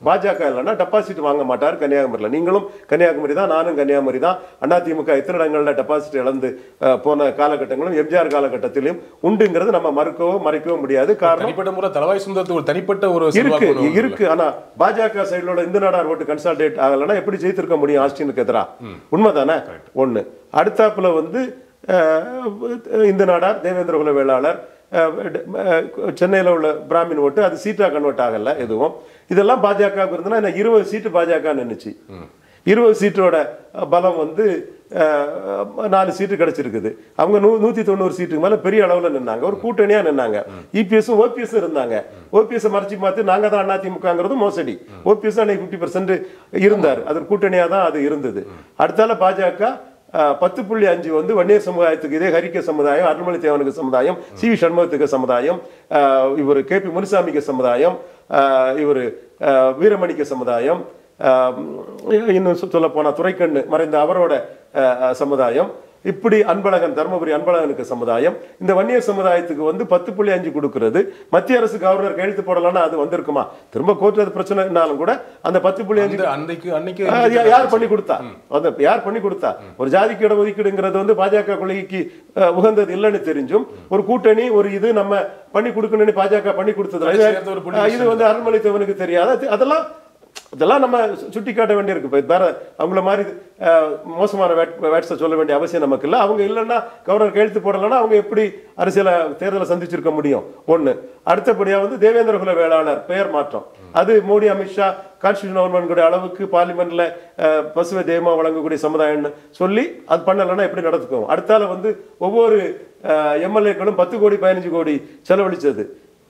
பாஜக இல்லைன்னா டெபாசிட் வாங்க மாட்டார் கன்னியாகுமரியில் நீங்களும் கன்னியாகுமரி தான் நானும் கன்னியாகுமரி தான் அதிமுக எத்தனை இடங்களில் டெபாசிட் இழந்து அஹ், போன காலகட்டங்களும் எம்ஜிஆர் காலகட்டத்திலும் உண்டுங்கிறது நம்ம மறுக்கவோ மறைக்கவோ முடியாது காரணம் தனிப்பட்ட முறை தலவாய் சுந்தரத்துக்கு ஒரு தனிப்பட்ட ஒரு இருக்கு செல்வாக்கு ஒண்ணு உண்டு. இருக்கு ஆனா பாஜக சைடுல இந்த நாடார் ஓட்டு கன்சால்டேட் ஆகலைன்னா எப்படி ஜெயித்திருக்க முடியும் ஆஸ்டினுக்கு எதிரா உண்மைதானே ஒண்ணு அடுத்தாப்புல வந்து அஹ், இந்த நாடார் தேவேந்திர குல வேளாளர் அஹ், அஹ், சென்னையில உள்ள பிராமின் ஓட்டு அது சீட்டா கன்வெர்ட் ஆகல எதுவும் இதெல்லாம் பாஜக இருந்ததுன்னா என்ன இருபது சீட்டு பாஜக நின்னுச்சு இருபது சீட்டோட பலம் வந்து அஹ், நாலு சீட்டு கிடைச்சிருக்குது அவங்க நூ நூத்தி தொண்ணூறு சீட்டுக்கு மேல பெரிய அளவுல நின்னாங்க ஒரு கூட்டணியா நின்னாங்க இபிஎஸும் ஓபிஎஸ் இருந்தாங்க ஓபிஎஸ் மறைச்சு பார்த்து நாங்க தான் அதிமுகங்கிறது மோசடி ஓபிஎஸ் அன்னைக்கு ஃபிஃப்டி பர்சன்ட் இருந்தார் அது கூட்டணியா தான் அது இருந்தது அடுத்தால பாஜக அஹ், பத்து புள்ளி அஞ்சு வந்து வன்னியர் சமுதாயத்துக்கு இதே ஹரிக்க சமுதாயம் அருள்மொழி தேவனுக்கு சமுதாயம் சி வி சண்முகத்துக்கு சமுதாயம் இவர் கே பி முனுசாமிக்கு சமுதாயம் இவர் வீரமணிக்கு சமுதாயம் ஆஹ் இன்னும் சொல்ல போனா துரைக்கண்ணு மறைந்த அவரோட ஆஹ் சமுதாயம் இப்படி அன்பழகன் தர்மபுரி அன்பழகனுக்கு சமுதாயம் இந்த வன்னியர் சமுதாயத்துக்கு வந்து பத்து புள்ளி அஞ்சு கொடுக்கிறது மத்திய அரசு கவர்னர் கையெழுத்து போடலாம்னா அது வந்திருக்குமா திரும்ப கோர்ட் அது பிரச்சனைனாலும் கூட அந்த பத்து புள்ளி அஞ்சு அந்த அன்னைக்கு அன்னைக்கு ஆஹ் யா- யார் பண்ணி கொடுத்தா அந்த யார் பண்ணி கொடுத்தா ஒரு ஜாதிக்கு இட ஒதுக்கீடுங்கிறது வந்து பாஜக கொள்கைக்கு ஆஹ், உகந்தது இல்லைன்னு தெரிஞ்சும் ஒரு கூட்டணி ஒரு இது நம்ம பண்ணி கொடுக்கணும்னு பாஜக பண்ணி கொடுத்தது கடைசி நேரத்துல ஒரு புள்ளி ஆஹ், இது வந்து அருள்மொழி தேவனுக்கு தெரியாத அது- அதெல்லாம் இதெல்லாம் நம்ம சு- சுட்டி காட்ட வேண்டியிருக்கு இப்போ வேற அவங்கள மாதிரி ஆஹ், மோசமான வேட்ஸை சொல்ல வேண்டிய அவசியம் நமக்கு இல்லை அவங்க இல்லைன்னா கவர்னர் கையெழுத்து போடலைன்னா அவங்க எப்படி அரசியல தேர்தலை சந்திச்சிருக்க முடியும் ஒண்ணு அடுத்தபடியா வந்து தேவேந்திர குல வேளாளர் பெயர் மாற்றம் அது மோடி அமித்ஷா கான்ஸ்டியூஷன் கவர்மெண்ட் அளவுக்கு பார்லிமெண்ட்ல அஹ், பசுவை தெய்வமா வழங்கக்கூடிய சமுதாயம்னு சொல்லி அது பண்ணலைன்னா எப்படி நடத்துக்கும் அடுத்தால வந்து ஒவ்வொரு எம்எல்ஏக்களும் பத்து கோடி பதினஞ்சு கோடி செலவழிச்சது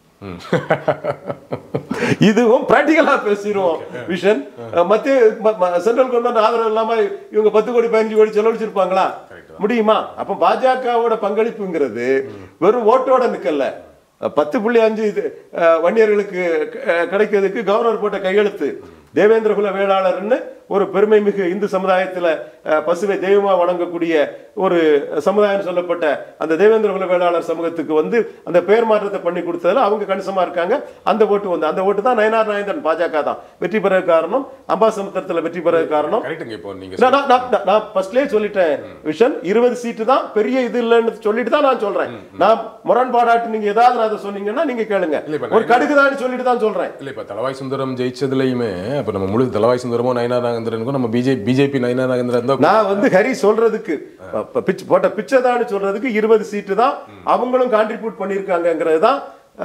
இதுவும் பிராக்டிகலா பேசிடுவோம் விஷன் அஹ், மத்திய சென்ட்ரல் கவர்மெண்ட் ஆதரவு இல்லாம இவங்க பத்து கோடி பதினஞ்சு கோடி செலவழிச்சிருப்பாங்களா முடியுமா அப்ப பாஜகவோட பங்களிப்புங்கிறது வெறும் ஓட்டோட நிக்கல அஹ், பத்து புள்ளி அஞ்சு இது அஹ், வன்னியர்களுக்கு அஹ், கிடைக்கிறதுக்கு கவர்னர் போட்ட கையெழுத்து தேவேந்திர குல வேளாளர்னு ஒரு பெருமை மிகு இந்து சமுதாயத்துல அஹ், பசுவை தெய்வமா வணங்கக்கூடிய ஒரு சமுதாயம் சொல்லப்பட்ட அந்த தேவேந்திர குல வேளாளர் சமூகத்துக்கு வந்து அந்த பெயர் மாற்றத்தை பண்ணி கொடுத்ததுல அவங்க கணிசமா இருக்காங்க அந்த ஓட்டு வந்து அந்த ஓட்டு தான் நயனார் நாயந்தன் பாஜக தான் வெற்றி பெற காரணம் அம்பாசமுத்திரத்துல வெற்றி பெற காரணம் கரெக்ட்டுங்க இப்போ நீங்க நான் நான் நான் நான் நான் ஃபர்ஸ்ட்லயே சொல்லிட்டேன் விஷன் இருபது சீட்டு தான் பெரிய இது இல்லைன்னு சொல்லிட்டு தான் நான் சொல்றேன் நான் முரண்பாடாட்டு நீங்க ஏதாவது நான் அதை சொன்னீங்கன்னா நீங்க கேளுங்க இல்ல, இப்ப ஒரு கடுகு தான் சொல்லிட்டு தான் சொல்றேன் இல்ல இப்ப தலவாய் சுந்தரம் ஜெயிச்சதுலயுமே இப்ப நம்ம முழு தலவாய் சுந்தரமோ நயனா நாகேந்திரனுக்கும் நம்ம பிஜே பிஜேபி நயனா நாகேந்திரன் தான் நான் வந்து ஹரி சொல்றதுக்கு ப- பிச்சை- போட்ட பிச்சை தான் சொல்றதுக்கு இருபது சீட்டு தான் அவங்களும் கான்ட்ரிபியூட் பண்ணிருக்காங்கிறது தான்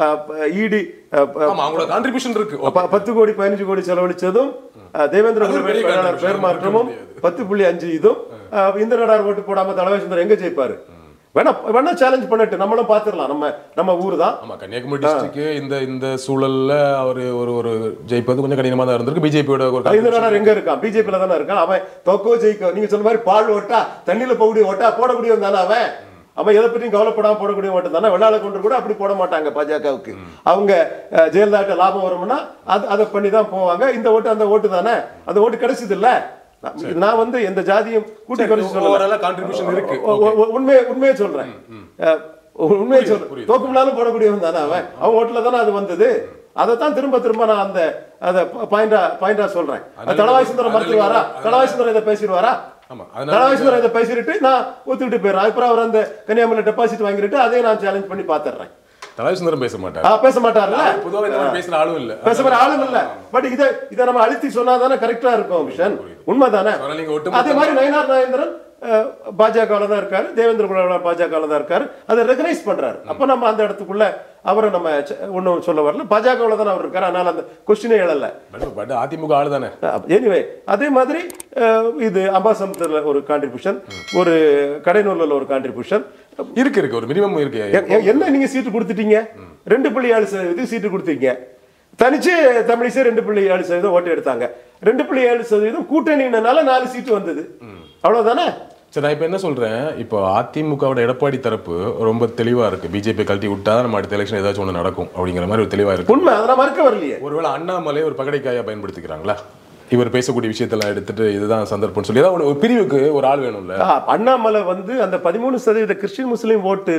இடி ஆமா அவங்களோட கான்ட்ரிபியூஷன் இருக்கு பத்து கோடி பதினஞ்சு கோடி செலவழிச்சதும் அஹ், தேவேந்திர அது ஒரு குல பெரிய வேளாளர் contribution, பேர் மாற்றமும் பத்து புள்ளி அஞ்சு இதும் அஹ், இந்த நடார் ஓட்டு போடாம தலைவர் சுந்தரம் எங்க ஜெயிப்பாரு வேணா வேணா சேலஞ்ச் பண்ணட்டு நம்மளும் பாத்துடலாம் நம்ம நம்ம ஊர் தான் ஆமா கன்னியாகுமரி டிஸ்ட்ரிக்ட் இந்த இந்த சூழல்ல அவரு ஒரு ஒரு ஜெயிப்பது கொஞ்சம் கடினமா தான் இருந்திருக்கு பிஜேபியோட ஒரு இந்த நடார் எங்க இருக்கான் பிஜேபியில தானே இருக்கான் அவன் தொக்கோ ஜெயிக்க நீங்க சொன்ன மாதிரி பால் ஓட்டா தண்ணியில போகக்கூடிய ஓட்டா போடக்கூடியவன் தானே அவன் அவன் எதை பற்றியும் கவலைப்படாம போடக்கூடிய ஓட்டு தானே வெள்ளாள கொண்டு கூட அப்படி போட மாட்டாங்க பாஜகவுக்கு அவங்க அஹ், ஜெயலலிதாட்ட லாபம் வரும்னா அது அதை பண்ணி தான் போவாங்க இந்த ஓட்டு அந்த ஓட்டு தானே அந்த ஓட்டு கிடைச்சது இல்ல நான் நான் வந்து எந்த ஜாதியும் கூட்டி குறைச்சு சொல்லல ஓவராலா கான்ட்ரிபியூஷன் இருக்கு ஒ- ஒ- ஒ- உண்மையை உண்மையை சொல்றேன் அஹ், உண்மையை சொல்றேன் புரியுது. தோக்கும்னாலும் போடக்கூடியவன் தானே அவன் அவன் ஓட்டுல தானே அது வந்தது அதைத்தான் திரும்ப திரும்ப நான் அந்த அதை பாயிண்டா பாயிண்டா சொல்றேன் அதனால தலவாய் சுந்தரம் அதனால மறுத்துவாரா அதனால- தலவாய் சுந்தரம் இதை பேசிடுவாரா ஆமா அதனால தலவாய் சுந்தரம் இதை பேசிட்டு நான் ஒத்துக்கிட்டு போயிடுறேன் அப்புறம் அவர் அந்த கன்னியாகுமரி டெபாசிட் வாங்கிட்டு அதையும் நான் சேலஞ்ச் பண்ணி பாத்துறேன் தலவாய் சுந்தரம் பேச மாட்டார் ஆ, பேச மாட்டார்ல பொதுவாக இந்த மாதிரி பேசுற ஆளும் இல்ல பேச மாதிரி ஆளும் இல்ல பட் இதை இதை நம்ம அழுத்தி சொன்னாதானே கரெக்டா இருக்கும் விஷன் உண்மைதானே அதனால நீங்க ஒட்டுமொத்த- அதே மாதிரி நயனார் நாயந்திரன் பாஜக தான் இருக்காரு தேவேந்திர குல பாஜக தான் இருக்காரு அதை ரெகனைஸ் பண்றாரு அப்ப நம்ம அந்த இடத்துக்குள்ள அவரை நம்ம ஒன்றும் சொல்ல வரல பாஜக தான் அவர் இருக்காரு அதனால அந்த கொஸ்டினே எழல பட் பட் அதிமுக ஆளு தானே எனிவே அதே மாதிரி அஹ், இது அம்பாசமுத்திரல ஒரு கான்ட்ரிபியூஷன் ஒரு கடைநூலில் ஒரு கான்ட்ரிபியூஷன் இருக்கு இருக்கு ஒரு மினிமம் இருக்கு என்ன நீங்க சீட்டு கொடுத்துட்டீங்க ரெண்டு புள்ளி ஏழு சதவீதம் சீட்டு கொடுத்தீங்க தனிச்சு தமிழிசை ரெண்டு புள்ளி ஏழு சதவீதம் ஓட்டு எடுத்தாங்க ரெண்டு புள்ளி ஏழு சதவீதம் கூட்டணினால நாலு சீட்டு வந்தது அவ்வளவுதானே சரி நான் இப்போ என்ன சொல்றேன் இப்போ அதிமுகவோட எடப்பாடி தரப்பு ரொம்ப தெளிவா இருக்கு பிஜேபி கழட்டி விட்டா தான் நம்ம அடுத்த எலெக்ஷன் ஏதாச்சும் ஒன்று நடக்கும் அப்படிங்கிற மாதிரி ஒரு தெளிவா இருக்கு உண்மை அதெல்லாம் மறுக்க வரலையே ஒருவேளை அண்ணாமலை ஒரு பகடைக்காயா பயன்படுத்திக்கிறாங்களா இவர் பேசக்கூடிய விஷயத்தெல்லாம் எடுத்துட்டு இதுதான் சந்தர்ப்பம்னு சொல்லி ஏதாவது ஒரு பிரிவுக்கு ஒரு ஆள் வேணும்ல ஆ, அண்ணாமலை வந்து அந்த பதிமூணு சதவீத கிறிஸ்டின் முஸ்லீம் ஓட்டு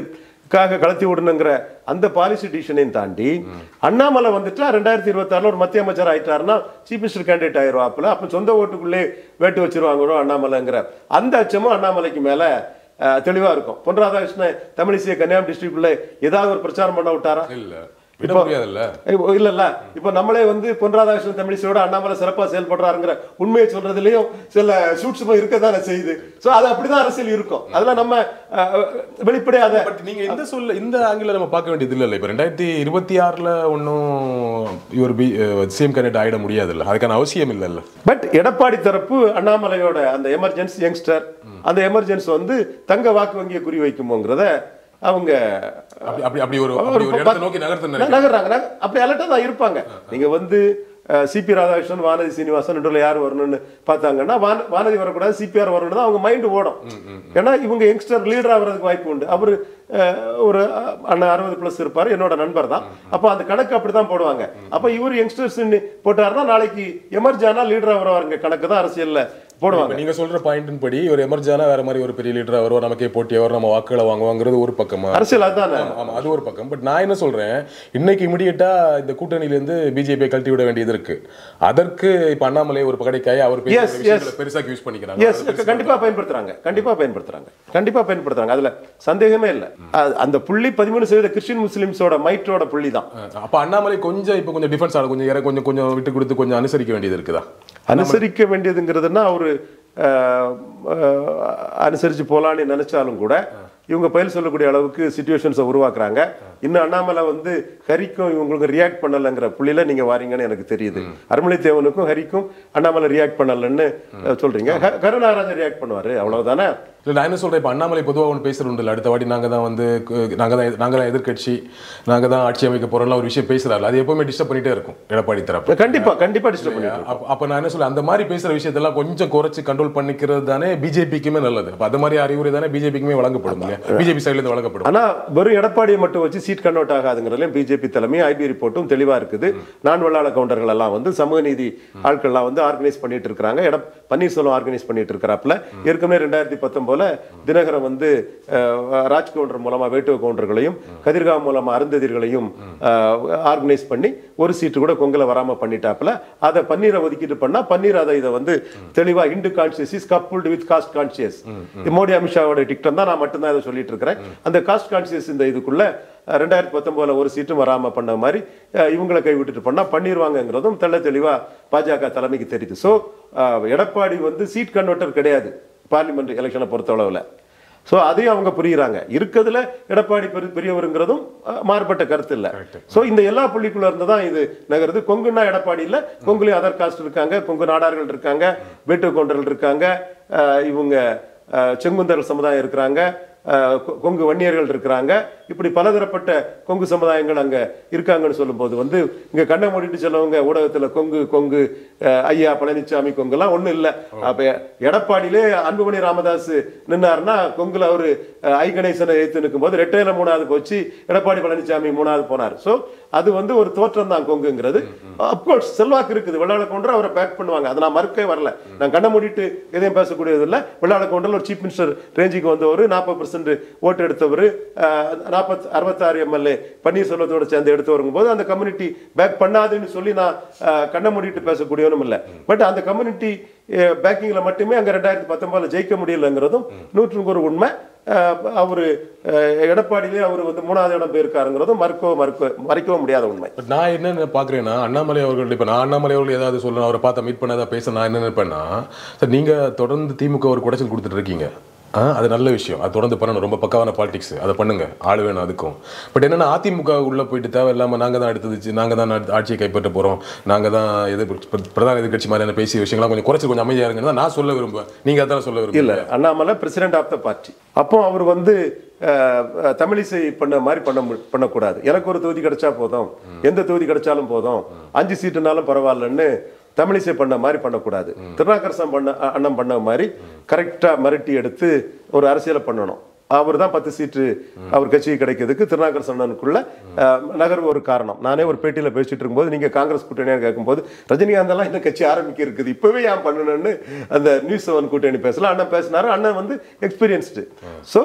காக கலத்தி விடணுங்கிற அந்த பாலிசி டிசிஷனையும் தாண்டி அண்ணாமலை வந்துட்டா ரெண்டாயிரத்தி இருபத்தாறுல ஒரு மத்திய அமைச்சர் ஆயிட்டாருன்னா சீஃப் மினிஸ்டர் கேண்டிடேட் ஆயிடுவாப்புல அப்ப சொந்த ஓட்டுக்குள்ளே வேட்டு வச்சிருவாங்களோ அண்ணாமலைங்கிற அந்த அச்சமும் அண்ணாமலைக்கு மேல அஹ், தெளிவா இருக்கும் பொன் ராதாகிருஷ்ணன் தமிழிசை கன்னியாகுமரி டிஸ்ட்ரிக்ட்ல ஏதாவது ஒரு பிரச்சாரம் பண்ண விட்டாரா இல்ல விட முடியாதுல்ல ஐயோ, இல்ல இல்ல இப்ப நம்மளே வந்து பொன் ராதாகிருஷ்ணன் தமிழிசையோட அண்ணாமலை சிறப்பா செயல்படுறாருங்கிற உண்மையை சொல்றதுலயும் சில சூட்சுமம் இருக்கத்தானே செய்யுது சோ அது அப்படிதான் அரசியல் இருக்கும் அதுல நம்ம அஹ், வெளிப்படையா அதை பட் நீங்க இந்த சொல்ல இந்த ஆங்கில நம்ம பார்க்க வேண்டியது இல்ல இப்ப ரெண்டாயிரத்தி இருபத்தி ஆறுல ஒன்றும் இவர் பி சிஎம் கேண்டிடேட் ஆயிட முடியாதுல்ல அதுக்கான அவசியம் இல்லைல்ல பட் எடப்பாடி தரப்பு அண்ணாமலையோட அந்த எமர்ஜென்சி யங்ஸ்டர் அந்த எமர்ஜென்சி வந்து தங்க வாக்கு வங்கியை குறி வைக்குமோங்கிறத அவங்க அப்படி அப்படி அப்படி ஒரு அப்படி ஒரு இடத்தை நோக்கி நகர்த்து ந- நகர்றாங்க நக- அப்படி அலர்ட்டா தான் இருப்பாங்க நீங்க வந்து சிபி ராதாகிருஷ்ணன் வானதி சீனிவாசன் ரெண்டுல யார் வரணும்னு பார்த்தாங்கன்னா வான- வானதி வரக்கூடாது சிபிஆர் வரணும் தான் அவங்க மைண்டு ஓடும் ஏன்னா இவங்க யங்ஸ்டர் லீடர் ஆகிறதுக்கு வாய்ப்பு உண்டு அவரு அஹ், ஒரு அஹ், அண்ணன் அறுபது பிளஸ் இருப்பாரு என்னோட நண்பர் தான் அப்போ அந்த கணக்கு அப்படிதான் போடுவாங்க அப்போ இவர் யங்ஸ்டர்ஸ் போட்டாருன்னா நாளைக்கு எமர்ஜானா லீடரா வருவாருங்க கணக்கு தான் அரசியல்ல போடுவாங்க இப்ப நீங்க சொல்ற பாயிண்டின் படி ஒரு எமர்ஜானா வேற மாதிரி ஒரு பெரிய லீடரா வருவார் நமக்கே போட்டி அவர் நம்ம வாக்குகளை வாங்குவாங்கிறது ஒரு பக்கமா அரசியல் அதுதானே ஆமா, ஆமா அது ஒரு பக்கம் பட் நான் என்ன சொல்றேன் இன்னைக்கு இமிடியேட்டா இந்த கூட்டணியில இருந்து பிஜேபி கழட்டி விட வேண்டியது இருக்கு அதற்கு இப்ப அண்ணாமலை ஒரு பகடைக்காய் அவர் பேசுற Yes, விஷயங்களை பெருசா யூஸ் பண்ணிக்கிறாங்க எஸ் கண்டிப்பா பயன்படுத்துறாங்க கண்டிப்பா பயன்படுத்துறாங்க கண்டிப்பா பயன்படுத்துறாங்க அதுல சந்தேகமே இல்ல அது- அந்த புள்ளி பதிமூணு சதவீத கிறிஸ்டின் முஸ்லிம்ஸோட மைட்டோட புள்ளி தான் அப்ப அண்ணாமலை கொஞ்சம் இப்ப கொஞ்சம் டிஃபென்ஸ் ஆட கொஞ்சம் இற- கொஞ்சம் கொஞ்சம் விட்டு கொடுத்து கொஞ்சம் அனுசரிக்க வேண்டியது இருக்குதா அனுசரிக்க வேண்டியதுங்கிறதுனா அவரு அஹ், அஹ், அனுசரிச்சு போலான்னு நினைச்சாலும் கூட இவங்க பயில் சொல்லக்கூடிய அளவுக்கு சுச்சுவேஷன்ஸை உருவாக்குறாங்க இன்னும் அண்ணாமலை வந்து ஹரிக்கும் இவங்களுக்கு ரியாக்ட் பண்ணலைங்கிற புள்ளியில நீங்க வாரீங்கன்னு எனக்கு தெரியுது அருமலை தேவனுக்கும் ஹரிக்கும் அண்ணாமலை ரியாக்ட் பண்ணலன்னு அஹ், சொல்றீங்க க- கருணாராஜன் ரியாக்ட் பண்ணுவாரு அவ்வளவுதானே இல்ல நான் என்ன சொல்றேன் இப்ப அண்ணாமலை பொதுவா ஒன்று பேசுறது உண்டு அடுத்த வாட்டி நாங்க தான் வந்து கு- நாங்க தான் நாங்க தான் எதிர்க்கட்சி நாங்க தான் ஆட்சி அமைக்க போறோம்லாம் ஒரு விஷயம் பேசுறாரு அது எப்பவுமே டிஸ்டர்ப் பண்ணிட்டே இருக்கும் எடப்பாடி தரப்பு கண்டிப்பா கண்டிப்பா டிஸ்டர்ப் பண்ணிட்டு அப்ப அப்ப நான் என்ன சொல்ல அந்த மாதிரி பேசுற விஷயத்தெல்லாம் கொஞ்சம் குறைச்சு கண்ட்ரோல் பண்ணிக்கிறது தானே பிஜேபிக்குமே நல்லது அப்ப அது மாதிரி அறிவுரை தானே பிஜேபிக்குமே வழங்கப்படும் இல்லையா பிஜேபி சைடுல இருந்து வழங்கப்படும் ஆனா வெறும் எடப்பாடியை மட்டும் வச்சு சீட் கன்வெர்ட் ஆகாதுங்கிறதுலையும் பிஜேபி தலைமை ஐபி ரிப்போர்ட்டும் தெளிவா இருக்குது நான் வெள்ளாள கவுண்டர்கள் எல்லாம் வந்து சமூக நீதி ஆட்கள்லாம் வந்து ஆர்கனைஸ் பண்ணிட்டு இருக்காங்க எட பன்னீர்செல்வம் ஆர்கனைஸ் பண்ணிட்டு இருக்கிறாப்புல ஏற்கனவே ரெண்டாயிரத்தி பத்தொன்பதுல தினகரன் வந்து அஹ், ராஜ் கவுண்டர் மூலமா வேட்டுவ கவுண்டர்களையும் கதிர்காம் மூலமா அருந்ததிர்களையும் ஆர்கனைஸ் பண்ணி ஒரு சீட்டு கூட கொங்கல வராம பண்ணிட்டாப்புல அதை பன்னீரை ஒதுக்கீடு பண்ணா பன்னீர் அதை இதை வந்து தெளிவா இண்டு conscious is coupled with caste conscious Modi அமித்ஷாவோட டிக்டம் தான் நான் மட்டும்தான் இதை சொல்லிட்டு இருக்கிறேன் அந்த காஸ்ட் கான்சியஸ் இந்த இதுக்குள்ள அஹ், ரெண்டாயிரத்தி பத்தொன்பதுல ஒரு சீட்டும் வராம பண்ண மாதிரி அஹ், இவங்களை கை விட்டுட்டு பண்ணா பண்ணிடுவாங்கங்கிறதும் தெள்ள தெளிவா பாஜக தலைமைக்கு தெரியுது ஸோ எடப்பாடி வந்து சீட் கன்வெர்ட்டர் கிடையாது பார்லிமெண்ட் எலெக்ஷனை பொறுத்தளவுல ஸோ அதையும் அவங்க புரியுறாங்க இருக்கிறதுல எடப்பாடி பெரு பெரியவருங்கிறதும் அஹ், மாறுபட்ட கருத்து இல்லை ஸோ இந்த எல்லா புள்ளிக்குள்ள இருந்து தான் இது நகருது கொங்குன்னா எடப்பாடி இல்லை கொங்குலேயும் அதர் காஸ்ட் இருக்காங்க கொங்கு நாடார்கள் இருக்காங்க வேட்டு கொண்டர்கள் இருக்காங்க அஹ், இவங்க அஹ், செங்குந்தர்கள் சமுதாயம் இருக்கிறாங்க அஹ், கொ- கொங்கு வன்னியர்கள் இருக்கிறாங்க இப்படி பலதரப்பட்ட கொங்கு சமுதாயங்கள் அங்க இருக்காங்கன்னு சொல்லும்போது வந்து இங்க கண்ணை மூடிட்டு செல்லவங்க ஊடகத்துல கொங்கு கொங்கு அஹ், ஐயா பழனிசாமி கொங்குலாம் ஒண்ணும் இல்ல அப்ப எடப்பாடியிலே அன்புமணி ராமதாஸ் நின்னாருன்னா கொங்குல அவரு அஹ், ஐ கணேசனை எழுத்து நிற்கும் போது ரெட்டையில மூணாவது போச்சு எடப்பாடி பழனிசாமி மூணாவது போனார் சோ அது வந்து ஒரு தோற்றம் தான் கொங்குங்கிறது அப்கோர்ஸ் செல்வாக்கு இருக்குது வெள்ளாள கவுண்டர் அவரை பேக் பண்ணுவாங்க அதை நான் மறுக்கவே வரல நான் கண்ணை மூடிட்டு எதையும் பேசக்கூடியது இல்ல வெள்ளாள கவுண்டர் ஒரு சீஃப் மினிஸ்டர் ரேஞ்சுக்கு வந்தவர் நாற்பது பர்சன்ட் ஓட்டு எடுத்தவர் நாற்பத்தி அறுபத்தாறு எம்எல்ஏ பன்னீர்செல்வத்தோட சேர்ந்து எடுத்தவருங்கும் போது அந்த கம்யூனிட்டி பேக் பண்ணாதுன்னு சொல்லி நான் அஹ், கண்ணை மூடிட்டு பேசக்கூடியவனும் இல்லை பட் அந்த கம்யூனிட்டி பேக்கிங்ல மட்டுமே அங்க ரெண்டாயிரத்தி பத்தொன்பதுல ஜெயிக்க முடியலங்கிறதும் நூற்றுக்கு ஒரு உண்மை அஹ், அவரு அஹ், எடப்பாடியிலே அவர் வந்து மூணாவது இடம் போயிருக்காருங்கிறதும் மறுக்கவோ மறுக்க மறைக்கவும் முடியாத உண்மை பட் நான் என்ன பாக்குறேன்னா அண்ணாமலை அவர்கள் இப்ப நான் அண்ணாமலை அவர்கள் ஏதாவது சொல்லணும் அவரை பார்த்து மீட் பண்ண ஏதாவது பேச நான் என்ன நினைப்பேன்னா சார் நீங்க தொடர்ந்து திமுக ஒரு குடைச்சல் கொடுத்துட்டு இருக்கீங்க ஆ, அது நல்ல விஷயம் அது தொடர்ந்து பண்ணணும் ரொம்ப பக்காவான பாலிடிக்ஸ் அதை பண்ணுங்க ஆள் வேணும் அதுக்கும் பட் என்னன்னா அதிமுக உள்ள போயிட்டு தேவையில்லாம நாங்க தான் அடுத்தது நாங்க தான் அடுத்த ஆட்சியை கைப்பற்ற போறோம் நாங்க தான் எது பிர- பிரதான எதிர்க்கட்சி மாதிரியான பேசிய விஷயங்கள்லாம் கொஞ்சம் குறைச்சு கொஞ்சம் அமைதியா இருங்கன்னு தான் நான் சொல்ல விரும்புவேன் நீங்க அதான் சொல்ல இல்ல விரும்புங்க Annamalai president of the party அப்போ அவர் வந்து அஹ், அஹ், தமிழிசை பண்ண மாதிரி பண்ண மு- பண்ணக்கூடாது எனக்கு ஒரு தொகுதி கிடைச்சா போதும் எந்த தொகுதி கிடைச்சாலும் போதும் அஞ்சு சீட்டுனாலும் பரவாயில்லன்னு தமிழிசை பண்ண மாதிரி பண்ணக்கூடாது திருநாக்கரசம் பண்ண அ- அண்ணன் பண்ண மாதிரி கரெக்டா மிரட்டி எடுத்து ஒரு அரசியலை பண்ணணும் அவர் தான் பத்து சீட்டு அவர் கட்சிக்கு கிடைக்கிறதுக்கு திருநாகர் அண்ணனுக்குள்ள அஹ், நகர்வு ஒரு காரணம் நானே ஒரு பேட்டியில் பேசிட்டு இருக்கும்போது நீங்க காங்கிரஸ் கூட்டணியாக கேட்கும்போது ரஜினிகாந்த் எல்லாம் இந்த கட்சி ஆரம்பிக்க இருக்குது இப்பவே ஏன் பண்ணணும்னு அந்த நியூஸ் செவன் கூட்டணி பேசல அண்ணன் பேசினாரு அண்ணன் வந்து எக்ஸ்பீரியன்ஸ்டு ஸோ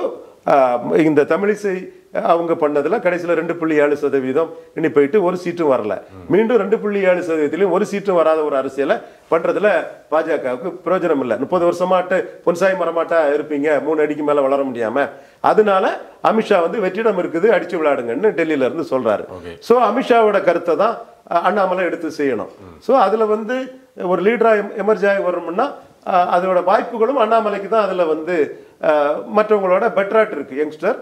ஆஹ், இந்த தமிழிசை அவங்க பண்ணதுல கடைசியில் ரெண்டு புள்ளி ஏழு சதவீதம் இனி போயிட்டு ஒரு சீட்டும் வரல மீண்டும் ரெண்டு புள்ளி ஏழு சதவீதத்திலையும் ஒரு சீட்டும் வராத ஒரு அரசியலை பண்றதுல பாஜகவுக்கு பிரயோஜனம் இல்லை முப்பது வருஷமாட்டு பொன்சாய் மரமாட்டா இருப்பீங்க மூணு அடிக்கு மேல வளர முடியாம அதனால அமித்ஷா வந்து வெற்றிடம் இருக்குது அடிச்சு விளையாடுங்கன்னு டெல்லியில இருந்து சொல்றாரு சோ அமித்ஷாவோட கருத்தை தான் அஹ், அண்ணாமலை எடுத்து செய்யணும் சோ அதுல வந்து ஒரு லீடரா எமர்ஜி ஆகி வரணும்னா அஹ், அதோட வாய்ப்புகளும் அண்ணாமலைக்கு தான் அதுல வந்து அஹ், மற்றவங்களோட பெட்டராட் இருக்கு யங்ஸ்டர்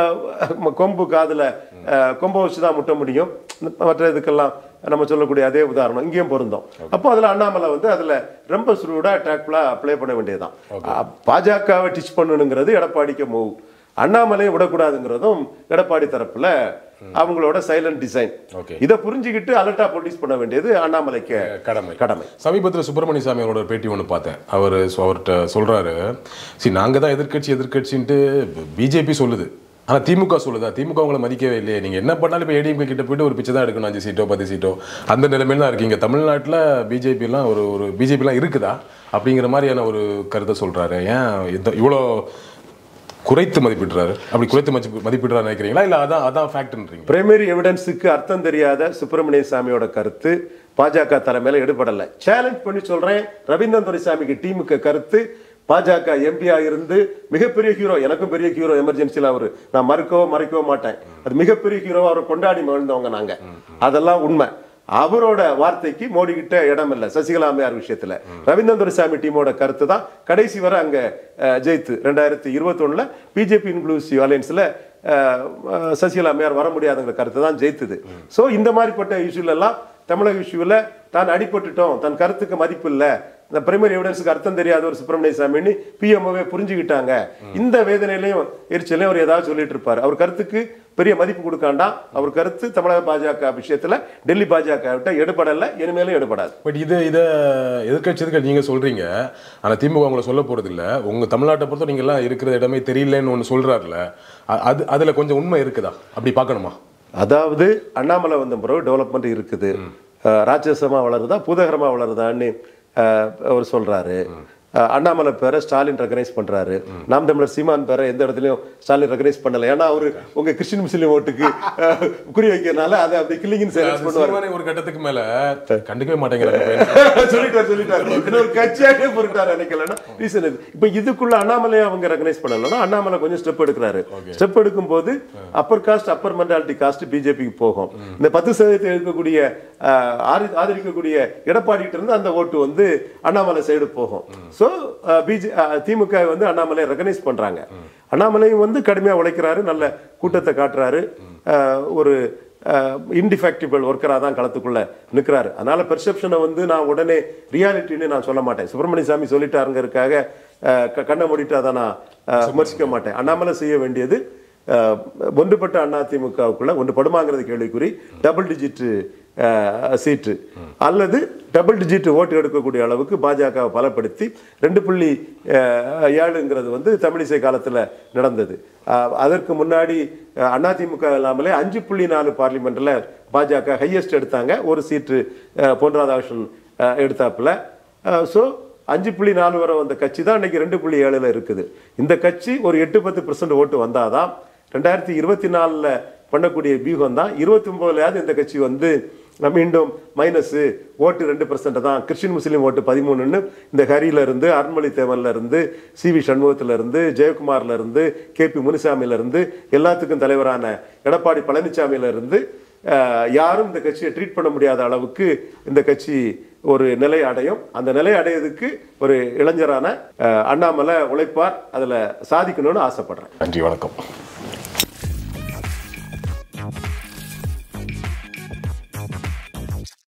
கொம்பு காதுல அஹ், கொம்பை வச்சு தான் முட்ட முடியும் மற்ற இதுக்கெல்லாம் நம்ம சொல்லக்கூடிய அதே உதாரணம் இங்கேயும் பொருந்தும் அப்போ அதுல அண்ணாமலை வந்து அதுல ரொம்ப சுருடா அட்டாக்ஃபுல்லா அப்ளை பண்ண வேண்டியதுதான் அஹ், பாஜகவை டிச் பண்ணணுங்கிறது எடப்பாடிக்கு மூவ் அண்ணாமலையை விடக்கூடாதுங்கிறதும் எடப்பாடி தரப்புல அவங்களோட சைலண்ட் டிசைன் Okay. இதை புரிஞ்சுக்கிட்டு அலர்ட்டா ப்ரொடியூஸ் பண்ண வேண்டியது அண்ணாமலைக்கு கடமை கடமை சமீபத்தில் சுப்பிரமணிய சாமி அவரோட பேட்டி ஒன்று பார்த்தேன் அவர் அவர்கிட்ட சொல்றாரு சரி நாங்கள் தான் எதிர்க்கட்சி எதிர்க்கட்சின்ட்டு பிஜேபி சொல்லுது ஆனால் திமுக சொல்லுதா திமுக உங்களை மதிக்கவே இல்லையே நீங்கள் என்ன பண்ணாலும் இப்போ ஏடிஎம்கே கிட்ட போயிட்டு ஒரு பிச்சை தான் எடுக்கணும் அஞ்சு சீட்டோ பத்து சீட்டோ அந்த நிலைமையில தான் இருக்கீங்க தமிழ்நாட்டில் பிஜேபிலாம் ஒரு ஒரு பிஜேபிலாம் இருக்குதா அப்படிங்கிற மாதிரியான ஒரு கருத்தை சொல்றாரு ஏன் இந்த இவ்வளோ குறைத்து மதிப்பிடுறாரு அப்படி குறைத்து மதிப்பு மதிப்பிடுறாரு நினைக்கிறீங்களா இல்லை அதான் அதான் ஃபேக்ட்ன்றீங்க பிரைமரி எவிடன்ஸுக்கு அர்த்தம் தெரியாத சுப்பிரமணிய சாமியோட கருத்து பாஜக தலைமையில எடுபடல சேலஞ்ச் பண்ணி சொல்றேன் ரவீந்திரன் துரைசாமிக்கு டீமுக்கு கருத்து பாஜக எம்பியா இருந்து மிகப்பெரிய ஹீரோ எனக்கும் பெரிய ஹீரோ எமர்ஜென்சியில் அவரு நான் மறுக்கவோ மறைக்கவோ மாட்டேன் அது மிகப்பெரிய ஹீரோ அவரை கொண்டாடி மகிழ்ந்தவங்க நாங்க அதெல்லாம் உண்மை அவரோட வார்த்தைக்கு மோடி கிட்ட இடம் இல்லை சசிகலா அம்மையார் விஷயத்துல ரவீந்திரன் துரைசாமி டீமோட கருத்து தான் கடைசி வரை அங்க அஹ், ஜெயித்து ரெண்டாயிரத்தி இருபத்தொன்னுல பிஜேபி இன்க்ளூசிவ் அலையன்ஸ்ல சசிகலா அம்மையார் வர முடியாதுங்கிற கருத்து தான் ஜெயித்தது சோ இந்த மாதிரிப்பட்ட இஷ்யூல எல்லாம் தமிழக இஷ்யூவில் தான் அடிபட்டுட்டோம் தன் கருத்துக்கு மதிப்பு இல்லை இந்த பிரைமரி எவிடன்ஸுக்கு அர்த்தம் தெரியாத ஒரு சுப்பிரமணிய சாமின்னு பிஎம்ஓவே புரிஞ்சுக்கிட்டாங்க இந்த வேதனையிலையும் எரிச்சலையும் அவர் ஏதாவது சொல்லிட்டு இருப்பார் அவர் கருத்துக்கு பெரிய மதிப்பு கொடுக்காண்டாம் அவர் கருத்து தமிழக பாஜக விஷயத்துல டெல்லி பாஜக விட்ட எடுபடல இனிமேலும் எடுபடாது பட் இது இதை எதிர்க்கட்சி எதிர்க்கட்சி நீங்கள் சொல்கிறீங்க ஆனால் திமுக உங்களை சொல்ல போகிறது இல்லை உங்கள் தமிழ்நாட்டை பொறுத்த நீங்க எல்லாம் இருக்கிற இடமே தெரியலன்னு ஒன்று சொல்கிறாருல அது அதில் கொஞ்சம் உண்மை இருக்குதா அப்படி பார்க்கணுமா அதாவது அண்ணாமலை வந்த பிறகு டெவலப்மெண்ட் இருக்குது அஹ் ராட்சசமா வளருதா பூதகரமா வளருதான்னு அஹ், அவர் சொல்றாரு அஹ், அண்ணாமலை பேரை ஸ்டாலின் ரெகனைஸ் பண்றாரு நாம் தமிழர் சீமான் பேரை எந்த இடத்துலயும் ஸ்டாலின் ரெகனைஸ் பண்ணல ஏன்னா அவரு உங்க கிறிஸ்டின் முஸ்லீம் ஓட்டுக்கு அஹ், குறி வைக்கிறனால அதை அப்படி கில்லிங்கின் சைலன்ஸ் பண்ணுவாரு சீமானே ஒரு கட்டத்துக்கு மேல கண்டுக்கவே மாட்டேங்கிறாங்க சொல்லிட்டார் சொல்லிட்டார் இன்னொரு கட்சியாகவே பொருட்டார் நினைக்கலன்னா ரீசன் இது இப்ப இதுக்குள்ள அண்ணாமலையை அவங்க ரெகனைஸ் பண்ணலன்னா அண்ணாமலை கொஞ்சம் ஸ்டெப் எடுக்கிறாரு ஸ்டெப் எடுக்கும் போது upper caste upper mentality caste பிஜேபிக்கு போகும் இந்த பத்து சதவீதத்தை இருக்கக்கூடிய ஆஹ், ஆரி- ஆதரிக்கக்கூடிய எடப்பாடி கிட்ட இருந்து அந்த ஓட்டு வந்து அண்ணாமலை சைடு போகும் ஸோ பிஜே திமுக வந்து அண்ணாமலை ரெகனைஸ் பண்றாங்க அண்ணாமலையும் வந்து கடுமையா உழைக்கிறாரு நல்ல கூட்டத்தை காட்டுறாரு ஆஹ், ஒரு இன்டிஃபெக்டிபிள் ஒர்க்கராக தான் களத்துக்குள்ள நிற்கிறாரு அதனால பெர்செப்ஷனை வந்து நான் உடனே ரியாலிட்டின்னு நான் சொல்ல மாட்டேன் சுப்பிரமணிய சாமி சொல்லிட்டாருங்கிறதுக்காக அஹ், க- கண்ணை மூடிட்டு அதை நான் அஹ், விமர்சிக்க மாட்டேன் அண்ணாமலை செய்ய வேண்டியது அஹ், ஒன்றுபட்ட அதிமுகவுக்குள்ள ஒன்று படுமாங்கிறது கேள்விக்குறி டபுள் டிஜிட் சீட்டு அல்லது டபுள் டிஜிட் ஓட்டு எடுக்கக்கூடிய அளவுக்கு பாஜகவை பலப்படுத்தி ரெண்டு புள்ளி அஹ், ஏழுங்கிறது வந்து தமிழிசை காலத்தில் நடந்தது அஹ், அதற்கு முன்னாடி அஹ், அதிமுக இல்லாமலே அஞ்சு புள்ளி நாலு பார்லிமெண்ட்டில் பாஜக ஹையஸ்ட் எடுத்தாங்க ஒரு சீட்டு அஹ், பொன் ராதாகிருஷ்ணன் அஹ், எடுத்தாப்புல ஸோ அஞ்சு புள்ளி நாலு வரை வந்த கட்சி தான் இன்னைக்கு ரெண்டு புள்ளி ஏழுல இருக்குது இந்த கட்சி ஒரு எட்டு பத்து பெர்சன்ட் ஓட்டு வந்தாதான் ரெண்டாயிரத்தி இருபத்தி நாலில் பண்ணக்கூடிய வியூகம் தான் இருபத்தி ஒன்பதுலயாவது இந்த கட்சி வந்து மீண்டும் மைனஸ் ஓட்டு ரெண்டு பர்சன்ட் தான் கிறிஸ்டின் முஸ்லீம் ஓட்டு பதிமூணுன்னு இந்த ஹரியில இருந்து அருண்மொழி தேவன்ல இருந்து சி வி சண்முகத்துல இருந்து ஜெயக்குமார்ல இருந்து கே பி முனுசாமில இருந்து எல்லாத்துக்கும் தலைவரான எடப்பாடி பழனிசாமியில இருந்து அஹ், யாரும் இந்த கட்சியை ட்ரீட் பண்ண முடியாத அளவுக்கு இந்த கட்சி ஒரு நிலை அடையும் அந்த நிலை அடையதுக்கு ஒரு இளைஞரான அஹ், அண்ணாமலை உழைப்பார் அதுல சாதிக்கணும்னு ஆசைப்படுறேன் நன்றி வணக்கம்